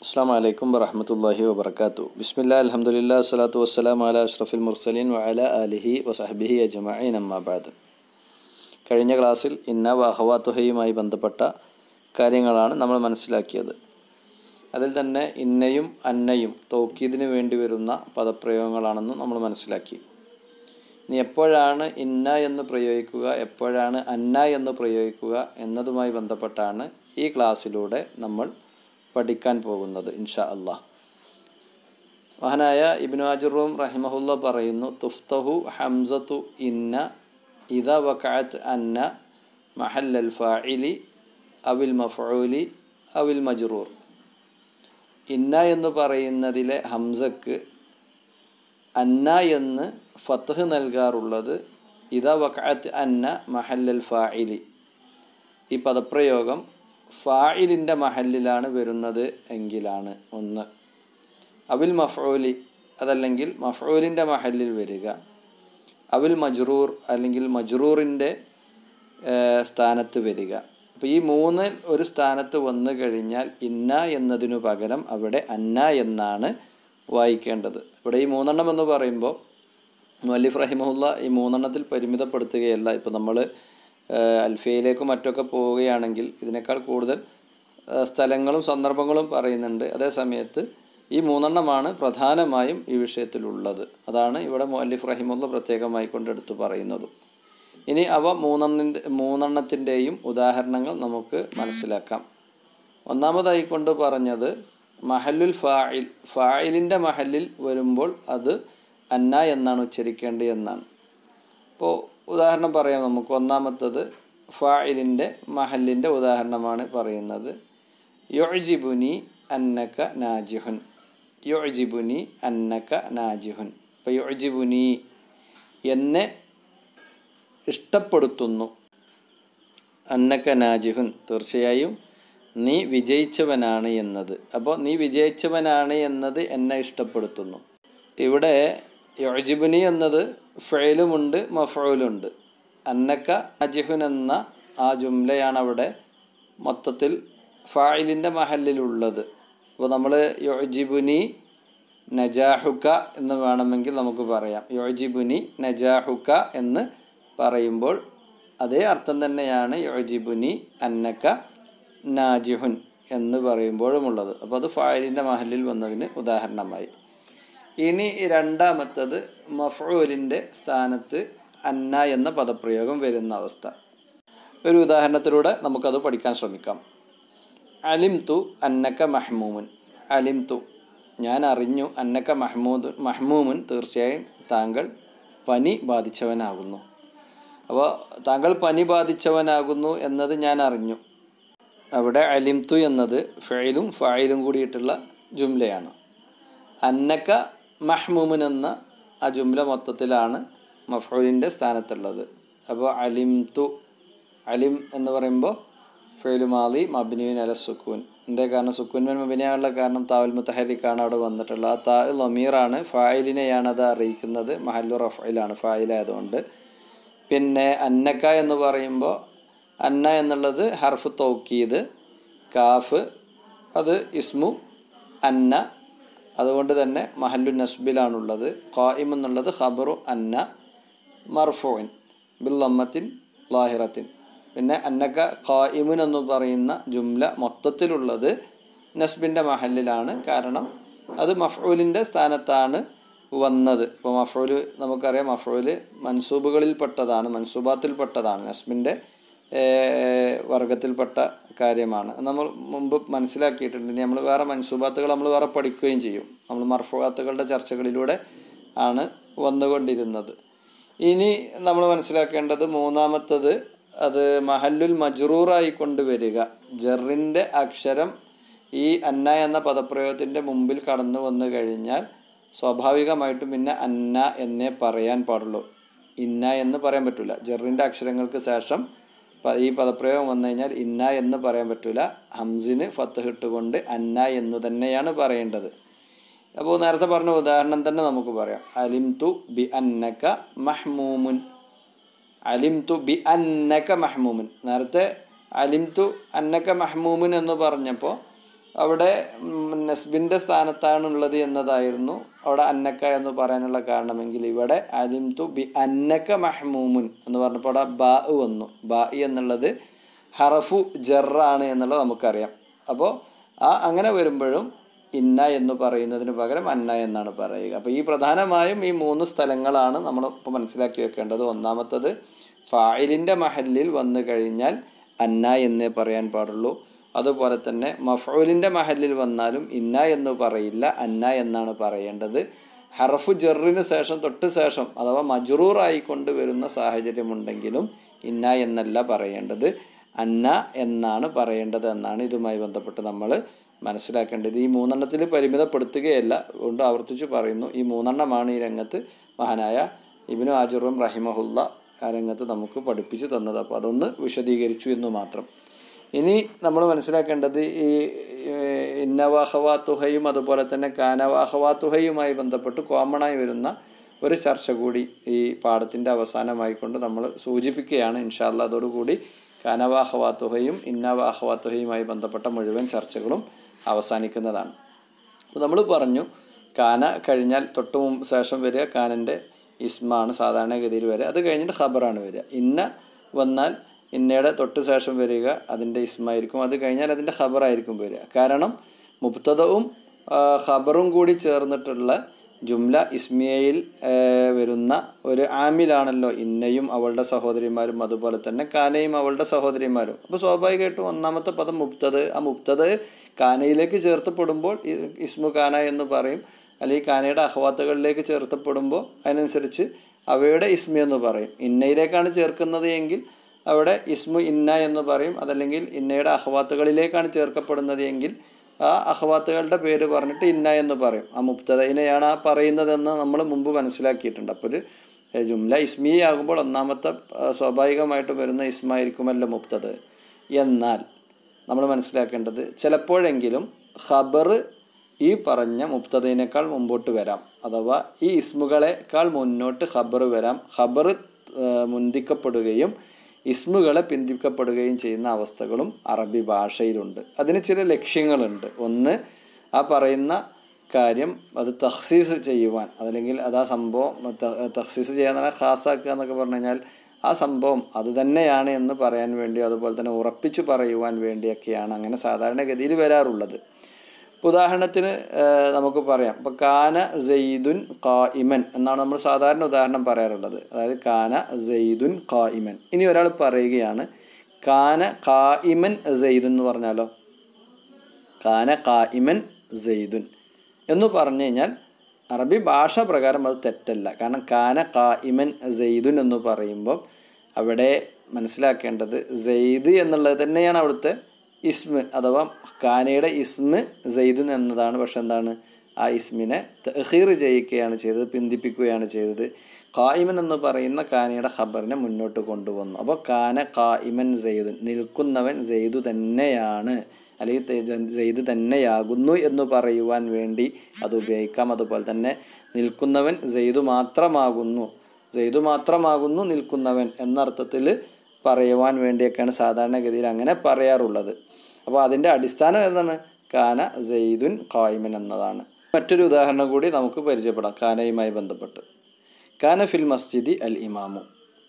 അസ്സാം വലൈക്കും വറഹമത്തല്ലാഹി വബർക്കാത്തു ബിസ്മില്ലാ അലഹമുല്ലാ സ്വലാത്തു വസ്സലാം അല അഷ്റഫുൽ മുർസലീൻ വഅല അലിഹി വസഹബിഹി അജ്മഈൻ അമ്മാബാദ് കഴിഞ്ഞ ക്ലാസ്സിൽ ഇന്ന വഹവാത്തുഹയുമായി ബന്ധപ്പെട്ട കാര്യങ്ങളാണ് നമ്മൾ മനസ്സിലാക്കിയത് അതിൽ തന്നെ ഇന്നയും അന്നയും തൗക്കീദിന് വേണ്ടി വരുന്ന പദപ്രയോഗങ്ങളാണെന്നും നമ്മൾ മനസ്സിലാക്കി ഇനി എപ്പോഴാണ് ഇന്ന എന്ന് പ്രയോഗിക്കുക എപ്പോഴാണ് അന്ന എന്ന് പ്രയോഗിക്കുക എന്നതുമായി ബന്ധപ്പെട്ടാണ് ഈ ക്ലാസ്സിലൂടെ നമ്മൾ പഠിക്കാൻ പോകുന്നത് ഇൻഷാ അള്ളാഹ് മഹാനായ ഇബ്നു അജുറൂം റഹിമഹുല്ല പറയുന്നു തുഫ്തഹു ഹംസത്തു ഇന്ന ഇത വക്കാത്ത് അന്ന മഹല്ലൽ ഫാഇലി അവിൽ മഫൂലി അവിൽ മജ്റൂർ ഇന്ന എന്ന് പറയുന്നതിലെ ഹംസക്ക് അന്ന എന്ന് ഫത്തഹ് നൽകാറുള്ളത് ഇത വക്കാത്ത് അന്ന മഹല്ലൽ ഫാഇലി ഈ പദപ്രയോഗം ഫായിലിൻ്റെ മഹല്ലിലാണ് വരുന്നത് എങ്കിലാണ് ഒന്ന് അവിൽ മഫ്ഊലി അതല്ലെങ്കിൽ മഫ്ഊലിൻ്റെ മഹല്ലിൽ വരിക അവിൽ മജ്റൂർ അല്ലെങ്കിൽ മജ്റൂറിൻ്റെ സ്ഥാനത്ത് വരിക അപ്പോൾ ഈ മൂന്ന് ഒരു സ്ഥാനത്ത് വന്നു കഴിഞ്ഞാൽ ഇന്ന എന്നതിനു പകരം അവിടെ അന്ന എന്നാണ് വായിക്കേണ്ടത് ഇവിടെ ഈ മൂന്നെണ്ണം എന്ന് പറയുമ്പോൾ മുഅല്ലിഫ് റഹിമഹുല്ല ഈ മൂന്നെണ്ണത്തിൽ പരിമിതപ്പെടുത്തുകയല്ല ഇപ്പോൾ നമ്മൾ അൽഫയിലേക്കും മറ്റൊക്കെ പോവുകയാണെങ്കിൽ ഇതിനേക്കാൾ കൂടുതൽ സ്ഥലങ്ങളും സന്ദർഭങ്ങളും പറയുന്നുണ്ട് അതേ സമയത്ത് ഈ മൂന്നെണ്ണമാണ് പ്രധാനമായും ഈ വിഷയത്തിലുള്ളത് അതാണ് ഇവിടെ മുഅല്ലിഫ് റഹിമുള്ള പ്രത്യേകമായി കൊണ്ടെടുത്ത് പറയുന്നതും ഇനി അവ മൂന്നെണ്ണിൻ്റെ മൂന്നെണ്ണത്തിൻ്റെയും ഉദാഹരണങ്ങൾ നമുക്ക് മനസ്സിലാക്കാം ഒന്നാമതായി കൊണ്ട് പറഞ്ഞത് മഹല്ലുൽ ഫായിൽ ഫായിലിൻ്റെ മഹല്ലിൽ വരുമ്പോൾ അത് അന്ന എന്നാണ് ഉച്ചരിക്കേണ്ടത് എന്നാണ് ഇപ്പോൾ ഉദാഹരണം പറയാം നമുക്ക് ഒന്നാമത്തത് ഫായിലിൻ്റെ മഹല്ലിൻ്റെ ഉദാഹരണമാണ് പറയുന്നത് യൊജിബുനി അന്നക്ക നാജിഹുൻ യൊജിബുനി അന്നക്ക നാജിഹുൻ ഇപ്പോൾ യൊജിബുനി എന്നെ ഇഷ്ടപ്പെടുത്തുന്നു അന്നക്ക നാജിഹുൻ തീർച്ചയായും നീ വിജയിച്ചവനാണ് എന്നത് അപ്പോൾ നീ വിജയിച്ചവനാണ് എന്നത് എന്നെ ഇഷ്ടപ്പെടുത്തുന്നു ഇവിടെ യൊജിബുനി എന്നത് ഫെയിലുമുണ്ട് മഫൂലുണ്ട് അന്നക്ക അജിഹുൻ എന്ന ആ ജുംലയാണ് അവിടെ മൊത്തത്തിൽ ഫായിലിൻ്റെ മഹലിലുള്ളത് അപ്പോൾ നമ്മൾ യൊജിബുനി നജാഹുക്ക എന്ന് വേണമെങ്കിൽ നമുക്ക് പറയാം യൊജിബുനി നജാഹുക്ക എന്ന് പറയുമ്പോൾ അതേ അർത്ഥം തന്നെയാണ് യൊജിബുനി അന്നക്ക നാജിഹുൻ എന്ന് പറയുമ്പോഴുമുള്ളത് അപ്പോൾ അത് ഫായിലിൻ്റെ മഹലിൽ വന്നതിന് ഉദാഹരണമായി ഇനി രണ്ടാമത്തത് മഫൂലിൻ്റെ സ്ഥാനത്ത് അന്ന എന്ന പദപ്രയോഗം വരുന്ന അവസ്ഥ ഒരു ഉദാഹരണത്തിലൂടെ നമുക്കത് പഠിക്കാൻ ശ്രമിക്കാം അലിം തു അന്നക്ക മഹ്മൂമുൻ അലിം തു ഞാൻ അറിഞ്ഞു അന്നക്ക മഹ്മൂദ് മഹ്മൂമുൻ തീർച്ചയായും താങ്കൾ പനി ബാധിച്ചവനാകുന്നു അപ്പോൾ താങ്കൾ പനി ബാധിച്ചവനാകുന്നു എന്നത് ഞാൻ അറിഞ്ഞു അവിടെ അലിം തു എന്നത് ഫെയിലും ഫായിലും കൂടിയിട്ടുള്ള ജുംലയാണ് അന്നക്ക മഹ്മൂമുൻ എന്ന ആ ജുംല മൊത്തത്തിലാണ് മഫൂലിൻ്റെ സ്ഥാനത്തുള്ളത് അപ്പോൾ അലിം തു അലിം എന്ന് പറയുമ്പോൾ ഫെയിലുമാലി മബിനുവിൻ അല സുക്കൂൻ എന്തേ കാരണം സുക്കൂൻ മൻ മബിനായുള്ള കാരണം താവൽ മുത്തഹരിക്കാണ് അവിടെ വന്നിട്ടുള്ളത് ആ താ ലമീറാണ് ഫായിലിനെയാണ് അത് അറിയിക്കുന്നത് മഹല്ലു റഫയിലാണ് ഫായിലായതുകൊണ്ട് പിന്നെ അന്നക്ക എന്ന് പറയുമ്പോൾ അന്ന എന്നുള്ളത് ഹർഫ് തൗക്കീദ് കാഫ് അത് ഇസ്മു അന്ന അതുകൊണ്ട് തന്നെ മഹല്ലു നസ്ബിലാണുള്ളത് ഖായിം എന്നുള്ളത് ഖബറു അന്ന മർഫോൻ ബില്ലമ്മത്തിൻ ലാഹിറത്തിൻ പിന്നെ അന്നക്ക ഖായിമുൻ എന്ന് പറയുന്ന ജുംല മൊത്തത്തിലുള്ളത് നസ്ബിൻ്റെ മഹലിലാണ് കാരണം അത് മഫൂലിൻ്റെ സ്ഥാനത്താണ് വന്നത് ഇപ്പോൾ മഫൂല് നമുക്കറിയാം മഫൂല് മൻസൂബുകളിൽപ്പെട്ടതാണ് മൻസൂബാത്തിൽപ്പെട്ടതാണ് നസ്ബിൻ്റെ വർഗത്തിൽപ്പെട്ട കാര്യമാണ് നമ്മൾ മുമ്പ് മനസ്സിലാക്കിയിട്ടുണ്ട് ഇനി നമ്മൾ വേറെ മൻസൂബാത്തുകൾ നമ്മൾ വേറെ പഠിക്കുകയും ചെയ്യും നമ്മൾ മർഫുബാത്തുകളുടെ ചർച്ചകളിലൂടെ ആണ് വന്നുകൊണ്ടിരുന്നത് ഇനി നമ്മൾ മനസ്സിലാക്കേണ്ടത് മൂന്നാമത്തത് അത് മഹല്ലുൽ മജ്റൂറായി കൊണ്ടുവരിക ജറിൻ്റെ അക്ഷരം ഈ അന്ന എന്ന പദപ്രയോഗത്തിൻ്റെ മുമ്പിൽ കടന്നു വന്നു കഴിഞ്ഞാൽ സ്വാഭാവികമായിട്ടും പിന്നെ അന്ന എന്നേ പറയാൻ പാടുള്ളൂ ഇന്ന എന്ന് പറയാൻ പറ്റില്ല ജറിൻ്റെ അക്ഷരങ്ങൾക്ക് ശേഷം ഈ പദപ്രയോഗം വന്നു കഴിഞ്ഞാൽ ഇന്ന എന്ന് പറയാൻ പറ്റില്ല ഹംസിന് ഫത്ത് ഇട്ടുകൊണ്ട് അന്ന എന്നു തന്നെയാണ് പറയേണ്ടത് അപ്പോൾ നേരത്തെ പറഞ്ഞ ഉദാഹരണം തന്നെ നമുക്ക് പറയാം അലിം തു ബി അന്നക്ക മഹ്മൂമുൻ അലിം തു ബി അന്നക്ക മഹ്മൂമുൻ നേരത്തെ അലിം തു അന്നക്ക മഹ്മൂമുൻ എന്ന് പറഞ്ഞപ്പോൾ അവിടെ ഉം, നസ്ബിൻ്റെ സ്ഥാനത്താണുള്ളത് എന്നതായിരുന്നു അവിടെ അന്നക്ക എന്ന് പറയാനുള്ള കാരണമെങ്കിൽ ഇവിടെ അലിം തു ബി അന്നക്ക മഹ്മൂമുൻ എന്ന് പറഞ്ഞപ്പോൾ അവിടെ ബാ വന്നു ബാ എന്നുള്ളത് ഹറഫു ജറാണ് എന്നുള്ളത് നമുക്കറിയാം അപ്പോൾ ആ അങ്ങനെ വരുമ്പോഴും ഇന്ന എന്ന് പറയുന്നതിന് പകരം അന്ന എന്നാണ് പറയുക അപ്പോൾ ഈ പ്രധാനമായും ഈ മൂന്ന് സ്ഥലങ്ങളാണ് നമ്മൾ ഇപ്പോൾ മനസ്സിലാക്കി വെക്കേണ്ടത് ഒന്നാമത്തത് ഫായിലിൻ്റെ മഹലിൽ വന്നു കഴിഞ്ഞാൽ അന്ന എന്നേ പറയാൻ പാടുള്ളൂ അതുപോലെ തന്നെ മഫൂലിൻ്റെ മഹലിൽ വന്നാലും ഇന്ന എന്ന് പറയില്ല അന്ന എന്നാണ് പറയേണ്ടത് ഹറഫു ജറിന് ശേഷം തൊട്ട് ശേഷം അഥവാ മജറൂറായിക്കൊണ്ട് വരുന്ന സാഹചര്യമുണ്ടെങ്കിലും ഇന്ന എന്നല്ല പറയേണ്ടത് അന്ന എന്നാണ് പറയേണ്ടത് എന്നാണ് ഇതുമായി ബന്ധപ്പെട്ട് നമ്മൾ മനസ്സിലാക്കേണ്ടത് ഈ മൂന്നെണ്ണത്തിൽ പരിമിതപ്പെടുത്തുകയല്ല കൊണ്ട് ആവർത്തിച്ചു പറയുന്നു ഈ മൂന്നെണ്ണമാണ് ഈ രംഗത്ത് മഹാനായ ഇബിനു ആജുറും റഹിമഹുല്ല ആ രംഗത്ത് നമുക്ക് പഠിപ്പിച്ചു തന്നത് അപ്പോൾ അതൊന്ന് വിശദീകരിച്ചു എന്ന് മാത്രം ഇനി നമ്മൾ മനസ്സിലാക്കേണ്ടത് ഈ ഇന്നവാഹവാത്തുഹയും അതുപോലെ തന്നെ കാനവാഹവാത്തുഹയുമായി ബന്ധപ്പെട്ട് കോമണായി വരുന്ന ഒരു ചർച്ച കൂടി ഈ പാഠത്തിൻ്റെ അവസാനമായിക്കൊണ്ട് നമ്മൾ സൂചിപ്പിക്കുകയാണ് ഇൻഷാല്ല അതോടുകൂടി കാനവാഹവാത്തുഹയും ഇന്നവാഹവാത്തുഹയുമായി ബന്ധപ്പെട്ട മുഴുവൻ ചർച്ചകളും അവസാനിക്കുന്നതാണ് അപ്പോൾ നമ്മൾ പറഞ്ഞു കാന കഴിഞ്ഞാൽ തൊട്ട് മുമ്പ് ശേഷം വരിക കാനൻ്റെ ഇസ്മാണ് സാധാരണഗതിയിൽ വരിക അത് കഴിഞ്ഞിട്ട് ഖബറാണ് വരിക ഇന്ന വന്നാൽ ഇന്നയുടെ തൊട്ട് ശേഷം വരിക അതിൻ്റെ ഇസ്മായിരിക്കും അത് കഴിഞ്ഞാൽ അതിൻ്റെ ഖബറായിരിക്കും വരിക കാരണം മുബ്തദവും ആ, ഖബറും കൂടി ചേർന്നിട്ടുള്ള ജുംല ഇസ്മിയയിൽ ആ, വരുന്ന ഒരു ആമിലാണല്ലോ ഇന്നയും അവളുടെ സഹോദരിമാരും അതുപോലെ തന്നെ കാനയും അവളുടെ സഹോദരിമാരും അപ്പോൾ സ്വാഭാവികമായിട്ടും ഒന്നാമത്തെ പദം മുബ്തദ് ആ മുബ്തദ് കാനയിലേക്ക് ചേർത്തപ്പെടുമ്പോൾ ഇ- ഇസ്മു കാന എന്ന് പറയും അല്ലെങ്കിൽ കാനയുടെ അഹ്വാത്തുകളിലേക്ക് ചേർത്തപ്പെടുമ്പോൾ അതിനനുസരിച്ച് അവയുടെ ഇസ്മി എന്ന് പറയും ഇന്നയിലേക്കാണ് ചേർക്കുന്നത് എങ്കിൽ അവിടെ ഇസ്മു ഇന്ന എന്ന് പറയും അതല്ലെങ്കിൽ ഇന്നയുടെ അഹ്വാത്തുകളിലേക്കാണ് ചേർക്കപ്പെടുന്നത് എങ്കിൽ ആ അഹ്വാത്തുകളുടെ പേര് പറഞ്ഞിട്ട് ഇന്ന എന്ന് പറയും ആ മുക്തതയിനെയാണ് ആ പറയുന്നതെന്ന് നമ്മൾ മുമ്പ് മനസ്സിലാക്കിയിട്ടുണ്ട് അപ്പോൾ ഒരു ഏ, ജുംല ഇസ്മി ആകുമ്പോൾ ഒന്നാമത്തെ ആ, സ്വാഭാവികമായിട്ടും വരുന്ന ഇസ്മായിരിക്കുമല്ലോ മുക്തത് എന്നാൽ നമ്മൾ മനസ്സിലാക്കേണ്ടത് ചിലപ്പോഴെങ്കിലും ഖബർ ഈ പറഞ്ഞ മുക്തതയിനേക്കാൾ മുമ്പോട്ട് വരാം അഥവാ ഈ ഇസ്മുകളെക്കാൾ മുന്നോട്ട് ഖബർ വരാം ഖബർ മുന്തിക്കപ്പെടുകയും ഇസ്മുകളെ പിന്തിക്കപ്പെടുകയും ചെയ്യുന്ന അവസ്ഥകളും അറബി ഭാഷയിലുണ്ട് അതിന് ചില ലക്ഷ്യങ്ങളുണ്ട് ഒന്ന് ആ പറയുന്ന കാര്യം അത് തഹ്സീസ് ചെയ്യുവാൻ അതല്ലെങ്കിൽ അത് ആ സംഭവം ത- തഹ്സീസ് ചെയ്യാന്ന് പറഞ്ഞാൽ ഖാസാക്കുക എന്നൊക്കെ പറഞ്ഞു കഴിഞ്ഞാൽ ആ സംഭവം അത് തന്നെയാണ് എന്ന് പറയാൻ വേണ്ടി അതുപോലെ തന്നെ ഉറപ്പിച്ചു പറയുവാൻ വേണ്ടിയൊക്കെയാണ് അങ്ങനെ സാധാരണഗതിയിൽ വരാറുള്ളത് ഇപ്പൊ ഉദാഹരണത്തിന് ആ, നമുക്ക് പറയാം ഇപ്പോൾ കാന സെയ്ദുൻ ഖായിമൻ എന്നാണ് നമ്മൾ സാധാരണ ഉദാഹരണം പറയാറുള്ളത് അതായത് കാന സെയ്ദുൻ ഖായിമൻ ഇനി ഒരാൾ പറയുകയാണ് കാന ഖായിമൻ സെയ്ദുൻ എന്ന് പറഞ്ഞാലോ കാന ഖായിമൻ സെയ്ദുൻ എന്ന് പറഞ്ഞു കഴിഞ്ഞാൽ അറബി ഭാഷ പ്രകാരം അത് തെറ്റല്ല കാരണം കാന ഖായിമൻ സെയ്ദുൻ എന്ന് പറയുമ്പോൾ അവിടെ മനസ്സിലാക്കേണ്ടത് സെയ്ദ് എന്നുള്ളത് തന്നെയാണ് അവിടുത്തെ ഇസ്മ് അഥവാ കാനയുടെ ഇസ്മ് സെയ്ദുൻ എന്നതാണ് പക്ഷെ എന്താണ് ആ ഇസ്മിനെ തഹീർ ചെയ്യിക്കുകയാണ് ചെയ്തത് പിന്തിപ്പിക്കുകയാണ് ചെയ്തത് ഖായിമൻ എന്ന് പറയുന്ന കാനയുടെ ഖബറിനെ മുന്നോട്ട് കൊണ്ടുവന്നു അപ്പോൾ കാന ഖായിമൻ സെയ്ദുൻ നിൽക്കുന്നവൻ സെയ്ദു തന്നെയാണ് അല്ലെങ്കിൽ തെ- സെയ്ദ് തന്നെയാകുന്നു എന്ന് പറയുവാൻ വേണ്ടി അത് ഉപയോഗിക്കാം അതുപോലെ തന്നെ നിൽക്കുന്നവൻ സെയ്ദു മാത്രമാകുന്നു സെയ്ദു മാത്രമാകുന്നു നിൽക്കുന്നവൻ എന്നർത്ഥത്തിൽ പറയുവാൻ വേണ്ടിയൊക്കെയാണ് സാധാരണഗതിയിൽ അങ്ങനെ പറയാറുള്ളത് അപ്പോൾ അതിൻ്റെ അടിസ്ഥാനം എന്താണ് കാന സെയ്ദുൻ ഖായിമൻ എന്നതാണ് മറ്റൊരു ഉദാഹരണം കൂടി നമുക്ക് പരിചയപ്പെടാം കാനയുമായി ബന്ധപ്പെട്ട് കാന ഫിൽ മസ്ജിദി അൽ ഇമാമു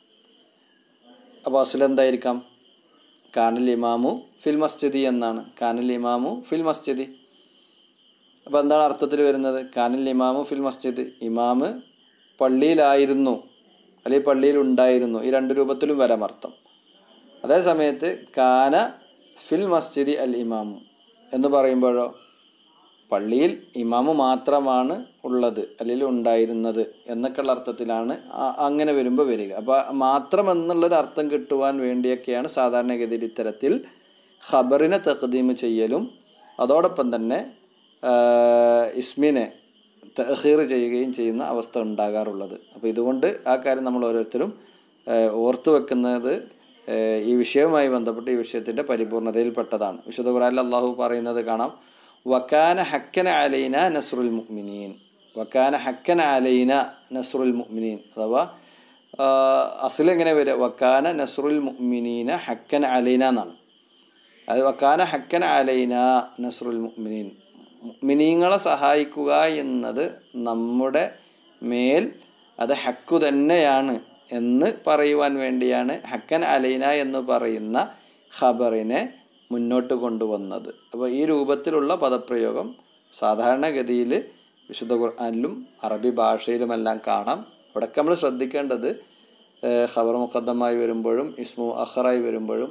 അപ്പോൾ അസുൽ എന്തായിരിക്കാം കാനൽ ഇമാമു ഫിൽ മസ്ജിദി എന്നാണ് കാനൽ ഇമാമു ഫിൽ മസ്ജിദി അപ്പോൾ എന്താണ് അർത്ഥത്തിൽ വരുന്നത് കാനൽ ഇമാമു ഫിൽ മസ്ജിദ് ഇമാമ് പള്ളിയിലായിരുന്നു അല്ലെങ്കിൽ പള്ളിയിൽ ഉണ്ടായിരുന്നു ഈ രണ്ട് രൂപത്തിലും വരാം അർത്ഥം അതേ സമയത്ത് കാന ഫിൽ മസ്ജിദി അൽ ഇമാമു എന്ന് പറയുമ്പോഴോ പള്ളിയിൽ ഇമാമ് മാത്രമാണ് ഉള്ളത് അല്ലെങ്കിൽ ഉണ്ടായിരുന്നത് എന്നൊക്കെയുള്ള അർത്ഥത്തിലാണ് ആ- അങ്ങനെ വരുമ്പോൾ വരിക അപ്പോൾ മാത്രം എന്നുള്ളൊരു അർത്ഥം കിട്ടുവാൻ വേണ്ടിയൊക്കെയാണ് സാധാരണഗതിയിൽ ഇത്തരത്തിൽ ഖബറിനെ തഖദീം ചെയ്യലും അതോടൊപ്പം തന്നെ ആ, ഇസ്മിനെ തഹീർ ചെയ്യുകയും ചെയ്യുന്ന അവസ്ഥ ഉണ്ടാകാറുള്ളത് അപ്പോൾ ഇതുകൊണ്ട് ആ കാര്യം നമ്മൾ ഓരോരുത്തരും ആ, ഓർത്തു വെക്കുന്നത് ആ, ഈ വിഷയവുമായി ബന്ധപ്പെട്ട് ഈ വിഷയത്തിൻ്റെ പരിപൂർണതയിൽപ്പെട്ടതാണ് വിശുദ്ധ ഖുറാനിൽ അള്ളാഹു പറയുന്നത് കാണാം വക്കാന ഹക്കന അലൈന നസ്രുൽ മുഅ്മിനീൻ വക്കാന ഹക്കന അലൈന നസ്രുൽ മുഅ്മിനീൻ അഥവാ അസിൽ എങ്ങനെ വരിക വക്കാന നസ്രുൽ മുഅ്മിനീന ഹക്കൻ അലൈന എന്നാണ് അത് വക്കാന ഹക്കൻ അലൈന നസ്രുൽ മുഅ്മിനീൻ മുഅ്മിനീങ്ങളെ സഹായിക്കുക എന്നത് നമ്മുടെ മേൽ അത് ഹക്കു തന്നെയാണ് എന്ന് പറയുവാൻ വേണ്ടിയാണ് ഹക്കൻ അലൈന എന്ന് പറയുന്ന ഖബറിനെ മുന്നോട്ട് കൊണ്ടുവന്നത് അപ്പോൾ ഈ രൂപത്തിലുള്ള പദപ്രയോഗം സാധാരണഗതിയിൽ വിശുദ്ധ ഖുർആാനിലും അറബി ഭാഷയിലുമെല്ലാം കാണാം ഇവിടൊക്കെ നമ്മൾ ശ്രദ്ധിക്കേണ്ടത് ഏഹ് ഖബർ മുഖദ്ദമായി വരുമ്പോഴും ഇസ്മു അഖറായി വരുമ്പോഴും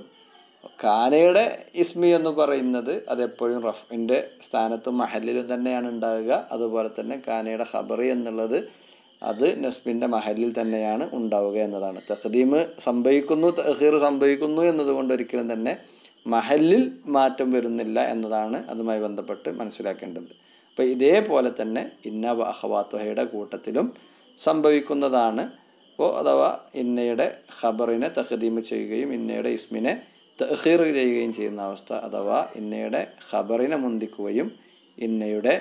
കാനയുടെ ഇസ്മി എന്ന് പറയുന്നത് അതെപ്പോഴും റഫിൻ്റെ സ്ഥാനത്തും മഹലിലും തന്നെയാണ് ഉണ്ടാകുക അതുപോലെ തന്നെ കാനയുടെ ഖബറി എന്നുള്ളത് അത് നസ്ബിൻ്റെ മഹലിൽ തന്നെയാണ് ഉണ്ടാവുക എന്നതാണ് തഖദീം സംഭവിക്കുന്നു തഹീർ സംഭവിക്കുന്നു എന്നതുകൊണ്ട് ഒരിക്കലും തന്നെ മഹലിൽ മാറ്റം വരുന്നില്ല എന്നതാണ് അതുമായി ബന്ധപ്പെട്ട് മനസ്സിലാക്കേണ്ടത് അപ്പോൾ ഇതേപോലെ തന്നെ ഇന്ന അഹവാത്തുഹയുടെ കൂട്ടത്തിലും സംഭവിക്കുന്നതാണ് അപ്പോൾ അഥവാ ഇന്നയുടെ ഖബറിനെ തഖദീമ് ചെയ്യുകയും ഇന്നയുടെ ഇസ്മിനെ തഹീർ ചെയ്യുകയും ചെയ്യുന്ന അവസ്ഥ അഥവാ ഇന്നയുടെ ഖബറിനെ മുന്തിക്കുകയും ഇന്നയുടെ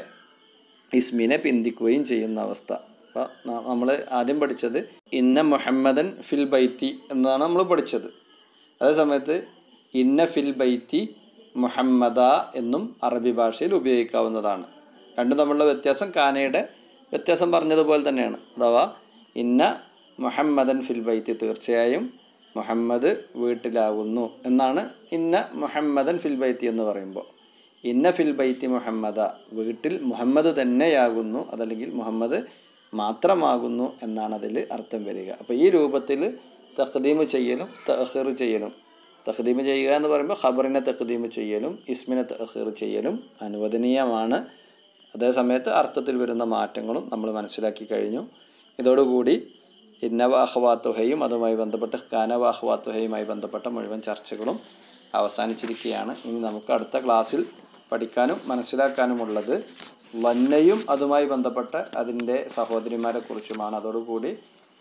ഇസ്മിനെ പിന്തിക്കുകയും ചെയ്യുന്ന അവസ്ഥ അപ്പോൾ നമ്മൾ ആദ്യം പഠിച്ചത് ഇന്ന മുഹമ്മദൻ ഫിൽ ബൈത്തി എന്നാണ് നമ്മൾ പഠിച്ചത് അതേ സമയത്ത് ഇന്ന ഫിൽ ബൈത്തി മുഹമ്മദ എന്നും അറബി ഭാഷയിൽ ഉപയോഗിക്കാവുന്നതാണ് രണ്ടും തമ്മിലുള്ള വ്യത്യാസം കാനയുടെ വ്യത്യാസം പറഞ്ഞതുപോലെ തന്നെയാണ് അഥവാ ഇന്ന മുഹമ്മദൻ ഫിൽ ബൈത്തി തീർച്ചയായും മുഹമ്മദ് വീട്ടിലാകുന്നു എന്നാണ് ഇന്ന മുഹമ്മദൻ ഫിൽ ബൈത്തി എന്ന് പറയുമ്പോൾ ഇന്ന ഫിൽ ബൈത്തി മുഹമ്മദ വീട്ടിൽ മുഹമ്മദ് തന്നെയാകുന്നു അതല്ലെങ്കിൽ മുഹമ്മദ് മാത്രമാകുന്നു എന്നാണ് അതിൽ അർത്ഥം വരിക അപ്പോൾ ഈ രൂപത്തിൽ തഖദീമ് ചെയ്യലും തഹീർ ചെയ്യലും തഖദീമ് ചെയ്യുക എന്ന് പറയുമ്പോൾ ഖബറിനെ തഖദീമ് ചെയ്യലും ഇസ്മിനെ തഹീർ ചെയ്യലും അനുവദനീയമാണ് അതേസമയത്ത് അർത്ഥത്തിൽ വരുന്ന മാറ്റങ്ങളും നമ്മൾ മനസ്സിലാക്കി കഴിഞ്ഞു ഇതോടുകൂടി ഇന്നവ അഹ്വാത്തുഹയും അതുമായി ബന്ധപ്പെട്ട കാനവ അഹ്വാത്തുഹയുമായി ബന്ധപ്പെട്ട മുഴുവൻ ചർച്ചകളും അവസാനിച്ചിരിക്കുകയാണ് ഇനി നമുക്ക് അടുത്ത ക്ലാസ്സിൽ പഠിക്കാനും മനസ്സിലാക്കാനുമുള്ളത് വന്നയും അതുമായി ബന്ധപ്പെട്ട അതിൻ്റെ സഹോദരിമാരെ കുറിച്ചുമാണ് അതോടുകൂടി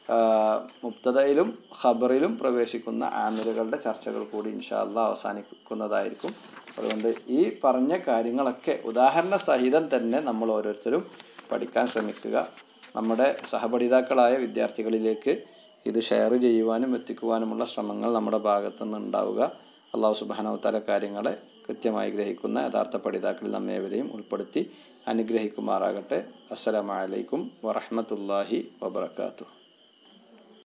മുക്തതയിലും ഖബറിലും പ്രവേശിക്കുന്ന ആമിലുകളുടെ ചർച്ചകൾ കൂടി ഇൻഷാല്ല അവസാനിക്കുന്നതായിരിക്കും അതുകൊണ്ട് ഈ പറഞ്ഞ കാര്യങ്ങളൊക്കെ ഉദാഹരണ സഹിതം തന്നെ നമ്മൾ ഓരോരുത്തരും പഠിക്കാൻ ശ്രമിക്കുക നമ്മുടെ സഹപഠിതാക്കളായ വിദ്യാർത്ഥികളിലേക്ക് ഇത് ഷെയർ ചെയ്യുവാനും എത്തിക്കുവാനുമുള്ള ശ്രമങ്ങൾ നമ്മുടെ ഭാഗത്തു നിന്ന് ഉണ്ടാവുക അള്ളാഹു സുബാനവത്താല കാര്യങ്ങളെ കൃത്യമായി ഗ്രഹിക്കുന്ന യഥാർത്ഥ പഠിതാക്കളിൽ നമ്മേവരെയും ഉൾപ്പെടുത്തി അനുഗ്രഹിക്കുമാറാകട്ടെ അസ്സലാമലൈക്കും വറഹമത്തല്ലാഹി വബർക്കാത്തു